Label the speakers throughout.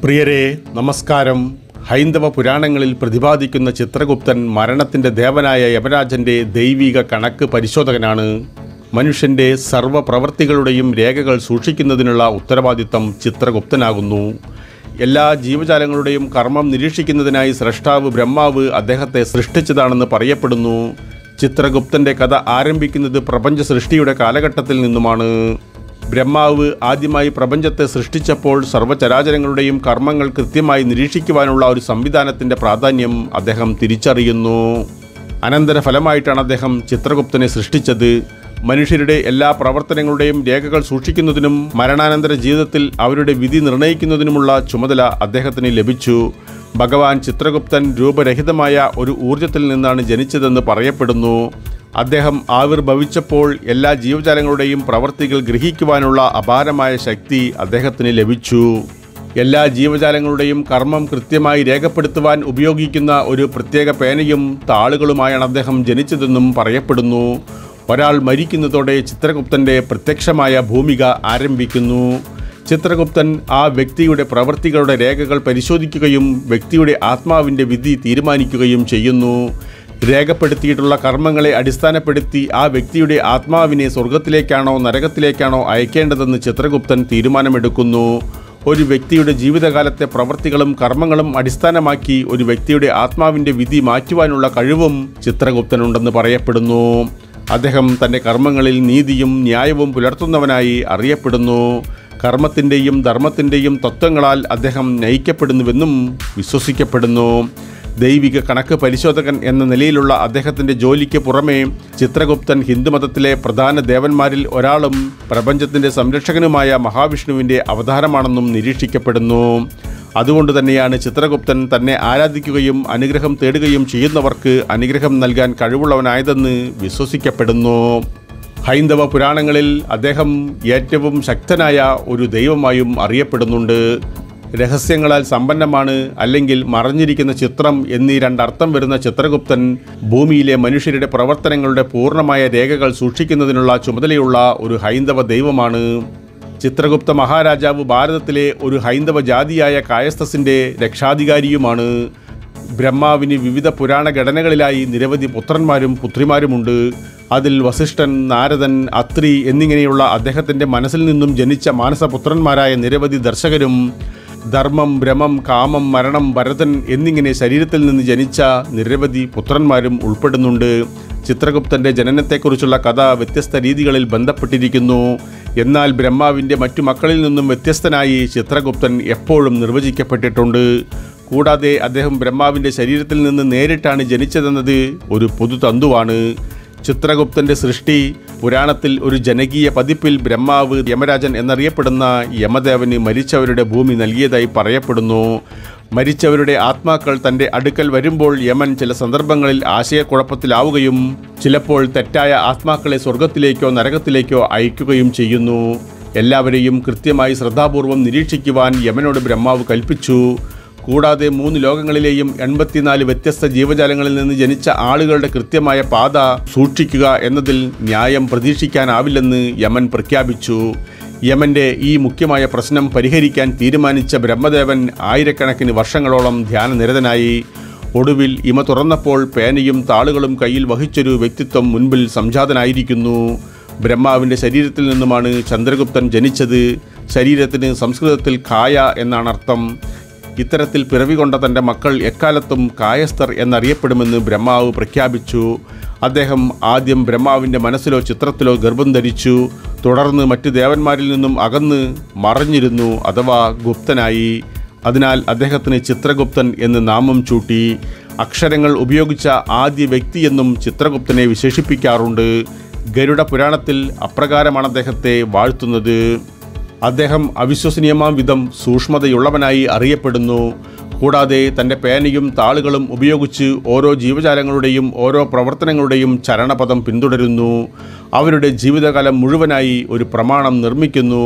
Speaker 1: പ്രിയരെ നമസ്കാരം ഹൈന്ദവ പുരാണങ്ങളിൽ പ്രതിപാദിക്കുന്ന ചിത്രഗുപ്തൻ മരണത്തിൻ്റെ ദേവനായ യമരാജൻ്റെ ദൈവിക കണക്ക് പരിശോധകനാണ് മനുഷ്യൻ്റെ സർവ്വ പ്രവൃത്തികളുടെയും രേഖകൾ സൂക്ഷിക്കുന്നതിനുള്ള ഉത്തരവാദിത്തം ചിത്രഗുപ്തനാകുന്നു എല്ലാ ജീവജാലങ്ങളുടെയും കർമ്മം നിരീക്ഷിക്കുന്നതിനായി സ്രഷ്ടാവ് ബ്രഹ്മാവ് അദ്ദേഹത്തെ സൃഷ്ടിച്ചതാണെന്ന് പറയപ്പെടുന്നു ചിത്രഗുപ്തൻ്റെ കഥ ആരംഭിക്കുന്നത് പ്രപഞ്ച സൃഷ്ടിയുടെ കാലഘട്ടത്തിൽ നിന്നുമാണ് ബ്രഹ്മാവ് ആദ്യമായി പ്രപഞ്ചത്തെ സൃഷ്ടിച്ചപ്പോൾ സർവ്വചരാചരങ്ങളുടെയും കർമ്മങ്ങൾ കൃത്യമായി നിരീക്ഷിക്കുവാനുള്ള ഒരു സംവിധാനത്തിൻ്റെ പ്രാധാന്യം അദ്ദേഹം തിരിച്ചറിയുന്നു അനന്തരഫലമായിട്ടാണ് അദ്ദേഹം ചിത്രഗുപ്തനെ സൃഷ്ടിച്ചത് മനുഷ്യരുടെ എല്ലാ പ്രവർത്തനങ്ങളുടെയും രേഖകൾ സൂക്ഷിക്കുന്നതിനും മരണാനന്തര ജീവിതത്തിൽ അവരുടെ വിധി നിർണ്ണയിക്കുന്നതിനുമുള്ള ചുമതല അദ്ദേഹത്തിന് ലഭിച്ചു ഭഗവാൻ ചിത്രഗുപ്തൻ രൂപരഹിതമായ ഒരു ഊർജത്തിൽ നിന്നാണ് ജനിച്ചതെന്ന് പറയപ്പെടുന്നു അദ്ദേഹം ആവിർഭവിച്ചപ്പോൾ എല്ലാ ജീവജാലങ്ങളുടെയും പ്രവർത്തികൾ ഗ്രഹിക്കുവാനുള്ള അപാരമായ ശക്തി അദ്ദേഹത്തിന് ലഭിച്ചു എല്ലാ ജീവജാലങ്ങളുടെയും കർമ്മം കൃത്യമായി രേഖപ്പെടുത്തുവാൻ ഉപയോഗിക്കുന്ന ഒരു പ്രത്യേക പേനയും താളുകളുമായാണ് അദ്ദേഹം ജനിച്ചതെന്നും പറയപ്പെടുന്നു ഒരാൾ മരിക്കുന്നതോടെ ചിത്രഗുപ്തൻ്റെ പ്രത്യക്ഷമായ ഭൂമിക ആരംഭിക്കുന്നു ചിത്രഗുപ്തൻ ആ വ്യക്തിയുടെ പ്രവൃത്തികളുടെ രേഖകൾ പരിശോധിക്കുകയും വ്യക്തിയുടെ ആത്മാവിൻ്റെ വിധി തീരുമാനിക്കുകയും ചെയ്യുന്നു രേഖപ്പെടുത്തിയിട്ടുള്ള കർമ്മങ്ങളെ അടിസ്ഥാനപ്പെടുത്തി ആ വ്യക്തിയുടെ ആത്മാവിനെ സ്വർഗത്തിലേക്കാണോ നരകത്തിലേക്കാണോ അയക്കേണ്ടതെന്ന് ചിത്രഗുപ്തൻ തീരുമാനമെടുക്കുന്നു ഒരു വ്യക്തിയുടെ ജീവിതകാലത്തെ പ്രവൃത്തികളും കർമ്മങ്ങളും അടിസ്ഥാനമാക്കി ഒരു വ്യക്തിയുടെ ആത്മാവിൻ്റെ വിധി മാറ്റുവാനുള്ള കഴിവും ചിത്രഗുപ്തനുണ്ടെന്ന് പറയപ്പെടുന്നു അദ്ദേഹം തൻ്റെ കർമ്മങ്ങളിൽ നീതിയും ന്യായവും പുലർത്തുന്നവനായി അറിയപ്പെടുന്നു കർമ്മത്തിൻ്റെയും ധർമ്മത്തിൻ്റെയും തത്വങ്ങളാൽ അദ്ദേഹം നയിക്കപ്പെടുന്നുവെന്നും വിശ്വസിക്കപ്പെടുന്നു ദൈവിക കണക്ക് പരിശോധകൻ എന്ന നിലയിലുള്ള അദ്ദേഹത്തിൻ്റെ ജോലിക്ക് പുറമേ ചിത്രഗുപ്തൻ ഹിന്ദുമതത്തിലെ പ്രധാന ദേവന്മാരിൽ ഒരാളും പ്രപഞ്ചത്തിൻ്റെ സംരക്ഷകനുമായ മഹാവിഷ്ണുവിൻ്റെ അവതാരമാണെന്നും നിരീക്ഷിക്കപ്പെടുന്നു അതുകൊണ്ട് തന്നെയാണ് ചിത്രഗുപ്തൻ തന്നെ ആരാധിക്കുകയും അനുഗ്രഹം തേടുകയും ചെയ്യുന്നവർക്ക് അനുഗ്രഹം നൽകാൻ കഴിവുള്ളവനായതെന്ന് വിശ്വസിക്കപ്പെടുന്നു ഹൈന്ദവ പുരാണങ്ങളിൽ അദ്ദേഹം ഏറ്റവും ശക്തനായ ഒരു ദൈവമായും അറിയപ്പെടുന്നുണ്ട് രഹസ്യങ്ങളാൽ സമ്പന്നമാണ് അല്ലെങ്കിൽ മറഞ്ഞിരിക്കുന്ന ചിത്രം എന്നീ രണ്ടർത്ഥം വരുന്ന ചിത്രഗുപ്തൻ ഭൂമിയിലെ മനുഷ്യരുടെ പ്രവർത്തനങ്ങളുടെ പൂർണ്ണമായ രേഖകൾ സൂക്ഷിക്കുന്നതിനുള്ള ചുമതലയുള്ള ഒരു ഹൈന്ദവ ദൈവമാണ് ചിത്രഗുപ്ത മഹാരാജാവ് ഭാരതത്തിലെ ഒരു ഹൈന്ദവ ജാതിയായ കായസ്ഥസിൻ്റെ രക്ഷാധികാരിയുമാണ് ബ്രഹ്മാവിന് വിവിധ പുരാണ ഘടനകളിലായി നിരവധി പുത്രന്മാരും പുത്രിമാരുമുണ്ട് അതിൽ വസിഷ്ഠൻ നാരദൻ അത്രി എന്നിങ്ങനെയുള്ള അദ്ദേഹത്തിൻ്റെ മനസ്സിൽ നിന്നും ജനിച്ച മാനസപുത്രന്മാരായ നിരവധി ദർശകരും ധർമ്മം ഭ്രമം കാമം മരണം ഭരതൻ എന്നിങ്ങനെ ശരീരത്തിൽ നിന്ന് ജനിച്ച നിരവധി പുത്രന്മാരും ഉൾപ്പെടുന്നുണ്ട് ചിത്രഗുപ്തൻ്റെ ജനനത്തെക്കുറിച്ചുള്ള കഥ വ്യത്യസ്ത രീതികളിൽ ബന്ധപ്പെട്ടിരിക്കുന്നു എന്നാൽ ബ്രഹ്മാവിൻ്റെ മറ്റു മക്കളിൽ നിന്നും വ്യത്യസ്തനായി ചിത്രഗുപ്തൻ എപ്പോഴും നിർവചിക്കപ്പെട്ടിട്ടുണ്ട് കൂടാതെ അദ്ദേഹം ബ്രഹ്മാവിൻ്റെ ശരീരത്തിൽ നിന്ന് നേരിട്ടാണ് ജനിച്ചതെന്നത് ഒരു പൊതുതന്തുവാണ് ചിത്രഗുപ്തൻ്റെ സൃഷ്ടി പുരാണത്തിൽ ഒരു ജനകീയ പതിപ്പിൽ ബ്രഹ്മാവ് യമരാജൻ എന്നറിയപ്പെടുന്ന യമദേവന് മരിച്ചവരുടെ ഭൂമി നൽകിയതായി പറയപ്പെടുന്നു മരിച്ചവരുടെ ആത്മാക്കൾ തൻ്റെ അടുക്കൽ വരുമ്പോൾ യമൻ ചില സന്ദർഭങ്ങളിൽ ആശയക്കുഴപ്പത്തിലാവുകയും ചിലപ്പോൾ തെറ്റായ ആത്മാക്കളെ സ്വർഗത്തിലേക്കോ നരകത്തിലേക്കോ അയക്കുകയും ചെയ്യുന്നു എല്ലാവരെയും കൃത്യമായി ശ്രദ്ധാപൂർവം നിരീക്ഷിക്കുവാൻ യമനോട് ബ്രഹ്മാവ് കൽപ്പിച്ചു കൂടാതെ മൂന്ന് ലോകങ്ങളിലെയും എൺപത്തിനാല് വ്യത്യസ്ത ജീവജാലങ്ങളിൽ നിന്ന് ജനിച്ച ആളുകളുടെ കൃത്യമായ പാത സൂക്ഷിക്കുക എന്നതിൽ ന്യായം പ്രതീക്ഷിക്കാനാവില്ലെന്ന് യമൻ പ്രഖ്യാപിച്ചു യമന്റെ ഈ മുഖ്യമായ പ്രശ്നം പരിഹരിക്കാൻ തീരുമാനിച്ച ബ്രഹ്മദേവൻ ആയിരക്കണക്കിന് വർഷങ്ങളോളം ധ്യാനനിരതനായി ഒടുവിൽ ഇമ തുറന്നപ്പോൾ പേനയും താളുകളും കയ്യിൽ വഹിച്ചൊരു വ്യക്തിത്വം മുൻപിൽ സംജാതനായിരിക്കുന്നു ബ്രഹ്മാവിൻ്റെ ശരീരത്തിൽ നിന്നുമാണ് ചന്ദ്രഗുപ്തൻ ജനിച്ചത് ശരീരത്തിന് സംസ്കൃതത്തിൽ കായ എന്നാണ് അർത്ഥം ഇത്തരത്തിൽ പിറവി കൊണ്ട തൻ്റെ മക്കൾ എക്കാലത്തും കായസ്ഥർ എന്നറിയപ്പെടുമെന്ന് ബ്രഹ്മാവ് പ്രഖ്യാപിച്ചു അദ്ദേഹം ആദ്യം ബ്രഹ്മാവിൻ്റെ മനസ്സിലോ ചിത്രത്തിലോ ഗർഭം ധരിച്ചു തുടർന്ന് മറ്റ് ദേവന്മാരിൽ നിന്നും അകന്ന് മറഞ്ഞിരുന്നു അഥവാ ഗുപ്തനായി അതിനാൽ അദ്ദേഹത്തിന് ചിത്രഗുപ്തൻ എന്ന് നാമം ചൂട്ടി അക്ഷരങ്ങൾ ഉപയോഗിച്ച ആദ്യ വ്യക്തിയെന്നും ചിത്രഗുപ്തനെ വിശേഷിപ്പിക്കാറുണ്ട് ഗരുഡ പുരാണത്തിൽ അപ്രകാരമാണ് അദ്ദേഹത്തെ വാഴ്ത്തുന്നത് അദ്ദേഹം അവിശ്വസനീയമാം വിധം സൂക്ഷ്മതയുള്ളവനായി അറിയപ്പെടുന്നു കൂടാതെ തൻ്റെ പേനയും താളുകളും ഉപയോഗിച്ച് ഓരോ ജീവജാലങ്ങളുടെയും ഓരോ പ്രവർത്തനങ്ങളുടെയും ചരണപദം പിന്തുടരുന്നു അവരുടെ ജീവിതകാലം മുഴുവനായി ഒരു പ്രമാണം നിർമ്മിക്കുന്നു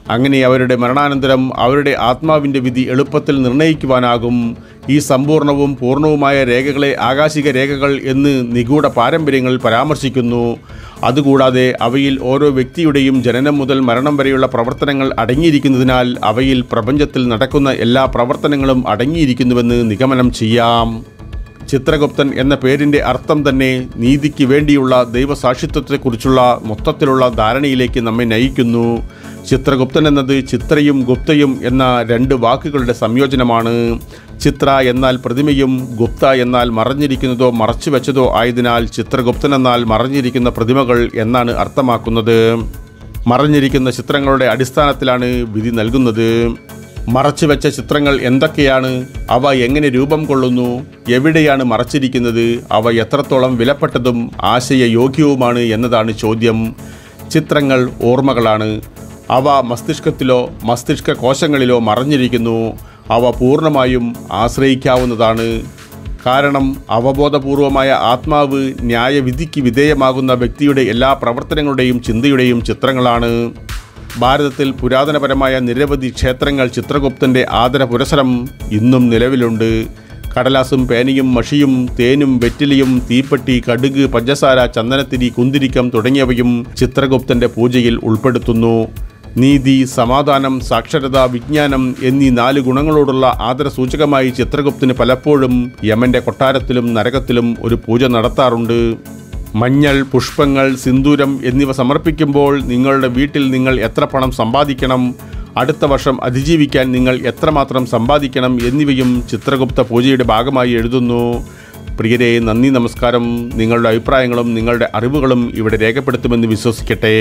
Speaker 1: അങ്ങനെ അവരുടെ മരണാനന്തരം അവരുടെ ആത്മാവിൻ്റെ വിധി എളുപ്പത്തിൽ നിർണ്ണയിക്കുവാനാകും ഈ സമ്പൂർണവും പൂർണ്ണവുമായ രേഖകളെ ആകാശിക രേഖകൾ എന്ന് നിഗൂഢ പാരമ്പര്യങ്ങൾ പരാമർശിക്കുന്നു അതുകൂടാതെ അവയിൽ ഓരോ വ്യക്തിയുടെയും ജനനം മുതൽ മരണം വരെയുള്ള പ്രവർത്തനങ്ങൾ അടങ്ങിയിരിക്കുന്നതിനാൽ അവയിൽ പ്രപഞ്ചത്തിൽ നടക്കുന്ന എല്ലാ പ്രവർത്തനങ്ങളും അടങ്ങിയിരിക്കുന്നുവെന്ന് നിഗമനം ചെയ്യാം ചിത്രഗുപ്തൻ എന്ന പേരിൻ്റെ അർത്ഥം തന്നെ നീതിക്ക് വേണ്ടിയുള്ള ദൈവസാക്ഷിത്വത്തെക്കുറിച്ചുള്ള മൊത്തത്തിലുള്ള ധാരണയിലേക്ക് നമ്മെ നയിക്കുന്നു ചിത്രഗുപ്തൻ എന്നത് ചിത്രയും ഗുപ്തയും എന്ന രണ്ട് വാക്കുകളുടെ സംയോജനമാണ് ചിത്ര എന്നാൽ പ്രതിമയും ഗുപ്ത എന്നാൽ മറഞ്ഞിരിക്കുന്നതോ മറച്ചു വെച്ചതോ ആയതിനാൽ ചിത്രഗുപ്തൻ എന്നാൽ മറഞ്ഞിരിക്കുന്ന പ്രതിമകൾ എന്നാണ് അർത്ഥമാക്കുന്നത് മറഞ്ഞിരിക്കുന്ന ചിത്രങ്ങളുടെ അടിസ്ഥാനത്തിലാണ് വിധി നൽകുന്നത് മറച്ചുവെച്ച ചിത്രങ്ങൾ എന്തൊക്കെയാണ് അവ എങ്ങനെ രൂപം കൊള്ളുന്നു എവിടെയാണ് മറച്ചിരിക്കുന്നത് അവ എത്രത്തോളം വിലപ്പെട്ടതും ആശയയോഗ്യവുമാണ് എന്നതാണ് ചോദ്യം ചിത്രങ്ങൾ ഓർമ്മകളാണ് അവ മസ്തിഷ്കത്തിലോ മസ്തിഷ്ക കോശങ്ങളിലോ മറഞ്ഞിരിക്കുന്നു അവ പൂർണ്ണമായും ആശ്രയിക്കാവുന്നതാണ് കാരണം അവബോധപൂർവമായ ആത്മാവ് ന്യായവിധിക്ക് വിധേയമാകുന്ന വ്യക്തിയുടെ എല്ലാ പ്രവർത്തനങ്ങളുടെയും ചിന്തയുടെയും ചിത്രങ്ങളാണ് ഭാരതത്തിൽ പുരാതനപരമായ നിരവധി ക്ഷേത്രങ്ങൾ ചിത്രഗുപ്തൻ്റെ ആദര പുരസരം ഇന്നും നിലവിലുണ്ട് കടലാസും പേനയും മഷിയും തേനും വെറ്റിലയും തീപ്പെട്ടി കടുക് പഞ്ചസാര ചന്ദനത്തിരി കുന്തിരിക്കം തുടങ്ങിയവയും ചിത്രഗുപ്തൻ്റെ പൂജയിൽ ഉൾപ്പെടുത്തുന്നു നീതി സമാധാനം സാക്ഷരത വിജ്ഞാനം എന്നീ നാല് ഗുണങ്ങളോടുള്ള ആദരസൂചകമായി ചിത്രഗുപ്തന് പലപ്പോഴും യമന്റെ കൊട്ടാരത്തിലും നരകത്തിലും ഒരു പൂജ നടത്താറുണ്ട് മഞ്ഞൾ പുഷ്പങ്ങൾ സിന്ദൂരം എന്നിവ സമർപ്പിക്കുമ്പോൾ നിങ്ങളുടെ വീട്ടിൽ നിങ്ങൾ എത്ര പണം സമ്പാദിക്കണം അടുത്ത വർഷം അതിജീവിക്കാൻ നിങ്ങൾ എത്രമാത്രം സമ്പാദിക്കണം എന്നിവയും ചിത്രഗുപ്ത പൂജയുടെ ഭാഗമായി എഴുതുന്നു പ്രിയരെ നന്ദി നമസ്കാരം നിങ്ങളുടെ അഭിപ്രായങ്ങളും നിങ്ങളുടെ അറിവുകളും ഇവിടെ രേഖപ്പെടുത്തുമെന്ന് വിശ്വസിക്കട്ടെ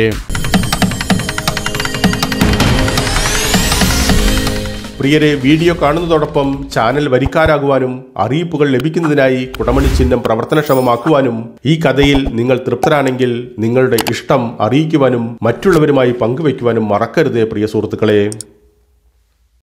Speaker 1: പ്രിയരെ വീഡിയോ കാണുന്നതോടൊപ്പം ചാനൽ വരിക്കാരാകുവാനും അറിയിപ്പുകൾ ലഭിക്കുന്നതിനായി കുടമണി ചിഹ്നം പ്രവർത്തനക്ഷമമാക്കുവാനും ഈ കഥയിൽ നിങ്ങൾ തൃപ്തരാണെങ്കിൽ നിങ്ങളുടെ ഇഷ്ടം അറിയിക്കുവാനും മറ്റുള്ളവരുമായി പങ്കുവയ്ക്കുവാനും മറക്കരുത് പ്രിയ സുഹൃത്തുക്കളെ